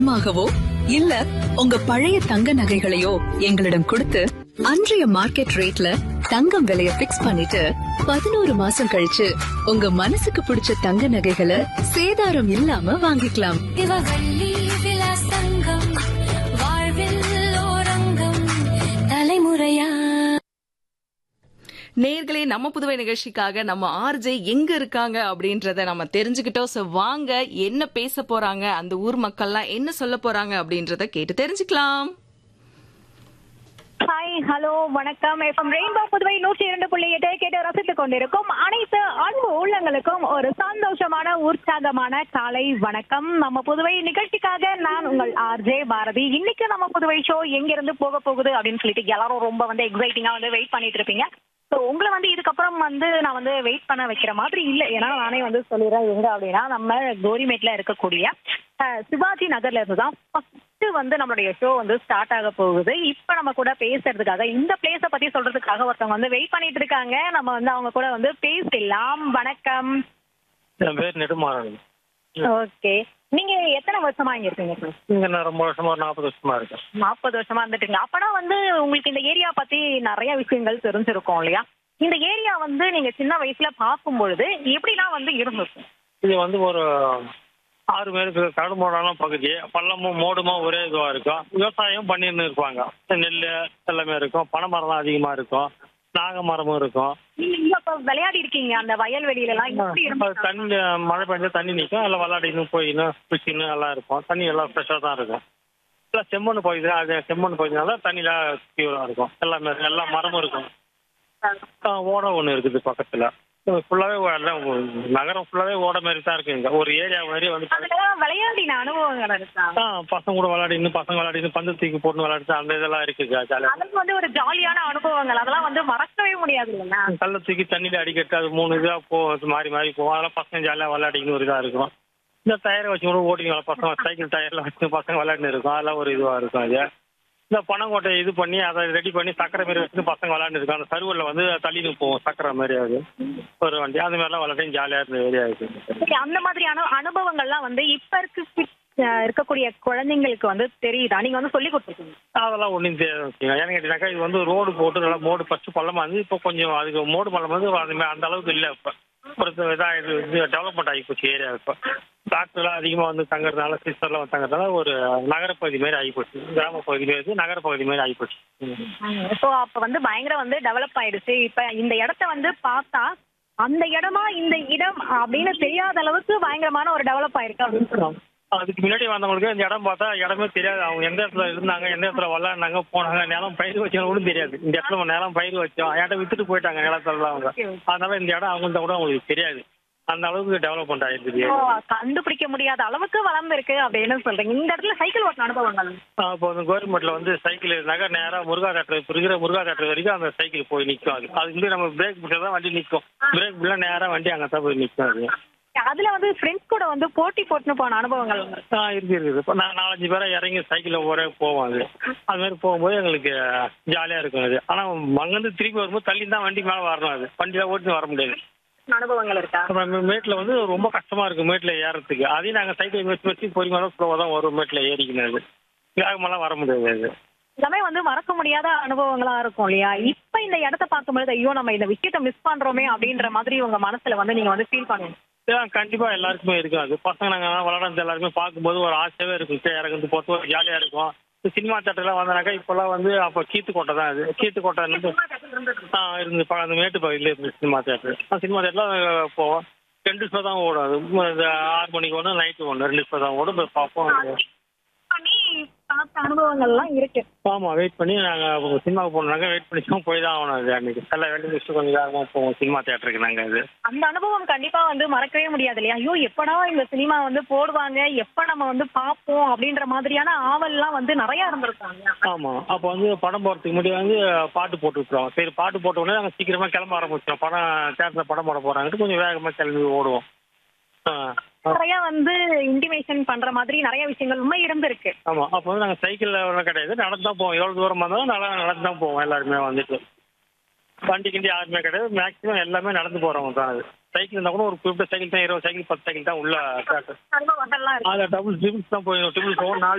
மாகவோ இல்ல உங்க பழைய தங்க நகைகளையோ எங்களிடம் கொடுத்து அன்றைய மார்க்கெட் ரேட்ல தங்கம் விலைய பிக்ஸ் பண்ணிட்டு பதினோரு மாசம் கழிச்சு உங்க மனசுக்கு பிடிச்ச தங்க நகைகளை சேதாரம் இல்லாம வாங்கிக்கலாம் சிவகள்ளி விலாசங்கம் வாழ்வில் ஓரங்கம் தலைமுறையா நேர்களே நம்ம புதுவை நிகழ்ச்சிக்காக நம்ம ஆர்ஜே எங்க இருக்காங்க அப்படின்றத நம்ம தெரிஞ்சுக்கிட்டோம் சோ வாங்க என்ன பேச போறாங்க அந்த ஊர் மக்கள்லாம் என்ன சொல்ல போறாங்க அப்படின்றத கேட்டு தெரிஞ்சுக்கலாம் ஹாய் ஹலோ வணக்கம் எஃப்எம் ரெயின்போ புதுவை நூற்றி இரண்டு புள்ளி எட்டு கேட்டு ரசித்துக் கொண்டிருக்கும் அனைத்து அன்பு உள்ளங்களுக்கும் ஒரு சந்தோஷமான உற்சாகமான காலை வணக்கம் நம்ம புதுவை நிகழ்ச்சிக்காக நான் உங்கள் ஆர்ஜே பாரதி இன்னைக்கு நம்ம புதுவை ஷோ எங்க இருந்து போக போகுது அப்படின்னு சொல்லிட்டு எல்லாரும் ரொம்ப வந்து எக்ஸைட்டிங்கா வந்து வெயிட் பண்ணிட்டு இருப்பீங்க ஸோ உங்களை வந்து இதுக்கப்புறம் வந்து நான் வந்து வெயிட் பண்ண வைக்கிற மாதிரி இல்லை ஏன்னா நானே வந்து சொல்லிடுறேன் எங்க அப்படின்னா நம்ம கோரிமேட்ல இருக்கக்கூடிய அஹ், சிவாஜி நகர்ல இருந்து தான் ஃபர்ஸ்ட் வந்து நம்மளுடைய ஷோ வந்து ஸ்டார்ட் ஆக போகுது இப்ப நம்ம கூட பேசுறதுக்காக இந்த பிளேஸ பத்தி சொல்றதுக்காக ஒருத்தவங்க வந்து வெயிட் பண்ணிட்டு இருக்காங்க நம்ம வந்து அவங்க கூட வந்து பேசலாம் வணக்கம் என் பேர் நெடுமாறன் ஓகே நீங்க எத்தனை வருஷமா இங்க இருக்கீங்க சார் இங்க நான் ரொம்ப வருஷமா ஒரு நாற்பது வருஷமா இருக்கேன் நாற்பது வருஷமா இருந்துட்டீங்க அப்பனா வந்து உங்களுக்கு இந்த ஏரியா பத்தி நிறைய விஷயங்கள் தெரிஞ்சிருக்கும் இல்லையா இந்த ஏரியா வந்து நீங்க சின்ன வயசுல பார்க்கும் பொழுது எப்படிலாம் வந்து இருந்திருக்கும் இது வந்து ஒரு ஆறு பேருக்கு கடுமோடான பகுதி பள்ளமும் மோடுமா ஒரே இதுவா இருக்கும் விவசாயம் பண்ணின்னு இருப்பாங்க நெல் எல்லாமே இருக்கும் பனைமரம் அதிகமா இருக்கும் நாக மரமும் இருக்கும் நீங்க இங்க இப்ப விளையாடி இருக்கீங்க அந்த வயல்வெளியில எல்லாம் எப்படி இப்ப இருந்துச்சு தண்ணி மழை பெஞ்சா தண்ணி நிற்கும் எல்லாம் விளாடின்னு போயின்னு குச்சின்னு எல்லாம் இருக்கும் தண்ணி எல்லாம் ஃப்ரெஷ்ஷாக தான் இருக்கும் எல்லாம் செம்மண் பகுதி தான் அது செம்மண் பகுதினால தண்ணியில் தீவிரம் இருக்கும் எல்லாமே எல்லா மரமும் இருக்கும் ஆ, ஓடை ஒன்று இருக்குது பக்கத்தில் ஃபுல்லாகவே எல்லாம் நகரம் ஃபுல்லாகவே ஓடை மாதிரி தான் இருக்குங்க ஒரு ஏரியா மாதிரி வந்து அதுல விளையாடின அனுபவங்கள் இருக்கா ஆ பசங்க கூட விளையாடின்னு பசங்க விளையாடின்னு பந்து தூக்கி போட்டு விளையாடுறது அந்த இதெல்லாம் இருக்குங்க ஜாலியாக அதுக்கு வந்து ஒரு ஜாலியான அனுபவங்கள் அதெல்லாம் வந்து மறக்கவே முடியாது இல்லையா கல்லை தூக்கி தண்ணியில் அடிக்கிறது அது மூணு இதாக போகும் அது மாறி மாறி போகும் அதெல்லாம் பசங்க ஜாலியாக விளையாடின்னு ஒரு இதாக இருக்கும் இந்த டயரை வச்சு கூட ஓட்டிக்கலாம் பசங்க சைக்கிள் டயரில் வச்சு பசங்க விளையாடின்னு இருக்கும் அதெல்லாம் ஒரு இதுவாக இருக்கும் அது இந்த பனங்கோட்டை இது பண்ணி அதை ரெடி பண்ணி சக்கரை மாரி வச்சு பசங்க விளையாண்டு இருக்கும் அந்த சருவலில் வந்து தள்ளின்னு போகும் சக்கரை மாதிரி அது ஒரு வண்டி அது மாதிரிலாம் விளையாடி ஜாலியாக இருந்த ஏரியா இருக்குது சரி, அந்த மாதிரியான அனுபவங்கள்லாம் வந்து இப்ப இருக்க fit- அஹ் இருக்கக்கூடிய குழந்தைங்களுக்கு வந்து தெரியுதா நீங்க வந்து சொல்லி கொடுத்துருக்கீங்க அதெல்லாம் ஒன்றும் தெரியாது ஏன்னு கேட்டீங்கன்னாக்கா இது வந்து ரோடு போட்டு நல்லா மோடு ஃபஸ்ட்டு பள்ளமாக இருந்து இப்போ கொஞ்சம் அதுக்கு மோடு பள்ளம் வந்து அந்த மா- அந்த அளவுக்கு இல்லை இப்போ ஒரு இதாக இது இது டெவலப்மெண்ட் ஆகி போச்சு ஏரியா இப்போ டாக்டர்லாம் அதிகமாக வந்து தங்குறதுனால சிஸ்டர்லாம் வந்து தங்குறதுனால ஒரு நகரப்பகுதி மாதிரி ஆகி போச்சு கிராம பகுதி மாதிரி நகரப்பகுதி மாதிரி ஆகி போச்சு ஸோ அப்ப வந்து பயங்கர வந்து டெவலப் ஆயிடுச்சு இப்ப இந்த இடத்த வந்து பார்த்தா அந்த இடமா இந்த இடம் அப்படின்னு தெரியாத அளவுக்கு பயங்கரமான ஒரு டெவலப் ஆயிருக்கு அப்படின்னு சொல்லுவாங்க அதுக்கு முன்னாடி வந்தவங்களுக்கு இந்த இடம் பார்த்தா இடமே தெரியாது அவங்க எந்த இடத்துல இருந்தாங்க எந்த இடத்துல விளாட்னாங்க போனாங்க நிலம் பயிர் வச்சாங்க கூட தெரியாது இந்த இடத்துல நம்ம நிலம் பயிர் வச்சோம் என்கிட்ட வித்துட்டு போயிட்டாங்க நிலத்தெல்லாம் அவங்க அதனால இந்த இடம் அவங்க கூட அவங்களுக்கு தெரியாது அந்த அளவுக்கு டெவலப்மெண்ட் ஆயிருக்கு So, கண்டுபிடிக்க முடியாத அளவுக்கு வளர்ந்துருக்கு அப்படின்னு சொல்றீங்க இந்த இடத்துல சைக்கிள் ஓட்டின அனுபவங்கள் இப்போ வந்து கவர்மெண்ட்ல வந்து சைக்கிள் இருந்தாக்க நேராக முருகா தேட்டர் இருக்கிற முருகா தேட்டர் வரைக்கும் அந்த சைக்கிள் போய் நிற்கும் அது அது வந்து நம்ம பிரேக் பிடிச்சா தான் வண்டி நிற்கும் பிரேக் பிடிச்சா நேராக வண்டி அங்கே தான் போய் நிற்கும் அது அதுல வந்து ஃப்ரெண்ட்ஸ் கூட வந்து போட்டி போட்டுன்னு போன அனுபவங்கள் உண்டு. ஆ இருக்கு இருக்குது இப்போ நான் நாலஞ்சு பேரை இறங்கி சைக்கிளில் ஒரே போவோம் அது அது மாதிரி போகும்போது எங்களுக்கு ஜாலியாக இருக்கும் அது ஆனால் அங்கேருந்து திருப்பி வரும்போது தள்ளி தான் வண்டி மேலே வரணும் அது வண்டியில் ஓட்டி வர முடியாது அனுபவங்கள் இருக்கா அப்புறம் மேட்டில் வந்து ரொம்ப கஷ்டமாக இருக்கும் மேட்டில் ஏறத்துக்கு அதையும் நாங்கள் சைக்கிள் வச்சு வச்சு பொறுமையாக தான் ஸ்லோவாக தான் வரும் மேட்டில் ஏறிக்கணும் அது வேகமெல்லாம் வர முடியாது அது எல்லாமே வந்து மறக்க முடியாத அனுபவங்களா இருக்கும் இல்லையா இப்ப இந்த இடத்த பார்க்கும்போது ஐயோ நம்ம இந்த விஷயத்த மிஸ் பண்றோமே அப்படின்ற மாதிரி உங்க மனசுல வந்து நீங்க வந்து ஃபீல் பண்ணுவீங்க இதெல்லாம் கண்டிப்பாக எல்லாருக்குமே இருக்கும் அது பசங்க நாங்கள் விளாடுறது எல்லாருமே பார்க்கும்போது ஒரு ஆசையாகவே இருக்கும் கீழே இறங்குறது போட்டு ஒரு ஜாலியாக இருக்கும் இந்த சினிமா தேட்டர்லாம் வந்தனாக்கா இப்போல்லாம் வந்து அப்போ கீத்து கோட்டை தான் அது கீத்து கோட்டை வந்து ஆ இருந்து ப- அந்த மேட்டு பகுதியில் இருந்து சினிமா தேட்டர் அந்த சினிமா தேட்டரில் போவோம் ரெண்டு ஷோ தான் ஓடும் அது ம- இது ஆறு மணிக்கு ஒன்று நைட்டு ஒன்று ரெண்டு ஷோ தான் ஓடும் போய் பார்ப்போம் பண்ணி பார்த்த அனுபவங்கள்லாம் இருக்கு ஆமாம் வெயிட் பண்ணி நாங்கள் சினிமாவுக்கு போனோம்னாக்கா வெயிட் பண்ணி தான் போய் தான் ஆகணும் அது அன்றைக்கி எல்லா வேலையும் முடிச்சுட்டு கொஞ்சம் வேகமாக போவோம் சினிமா தேட்டருக்கு நாங்கள் அது அந்த அனுபவம் கண்டிப்பா வந்து மறக்கவே முடியாது இல்லையா ஐயோ எப்படா இந்த சினிமா வந்து போடுவாங்க எப்ப நம்ம வந்து பார்ப்போம் அப்படின்ற மாதிரியான ஆவல்லாம் வந்து நிறைய இருந்திருக்காங்க ஆமாம் அப்போ வந்து படம் போகிறதுக்கு முன்னாடி வந்து பாட்டு போட்டு விட்ருவோம் சரி பாட்டு போட்ட உடனே நாங்கள் சீக்கிரமாக கிளம்ப ஆரம்பிச்சோம் படம் தேட்டரில் படம் போட போகிறாங்கட்டு கொஞ்சம் வேகமாக கிளம்பி ஓடுவோம் ஆ நிறைய வந்து இன்டிமேஷன் பண்ற மாதிரி நிறைய விஷயங்கள் உண்மை இருந்திருக்கு ஆமாம் அப்போ வந்து நாங்கள் சைக்கிளில் ஒன்றும் கிடையாது நடந்து தான் போவோம் எவ்வளோ தூரமாக இருந்தாலும் நல்லா நடந்து தான் போவோம் எல்லாருமே வந்துட்டு வண்டி கிண்டி யாருமே கிடையாது மேக்ஸிமம் எல்லாமே நடந்து போகிறவங்க தான் அது சைக்கிள் இருந்தா கூட ஒரு குறிப்பிட்ட சைக்கிள் தான் இருபது சைக்கிள் பத்து சைக்கிள் தான் உள்ள தேட்டர் சர்வ வகைலாம் இருக்கு அதில் டபுள் ட்ரிபிள்ஸ் தான் போயிடும் ட்ரிபிள்ஸ் நாலு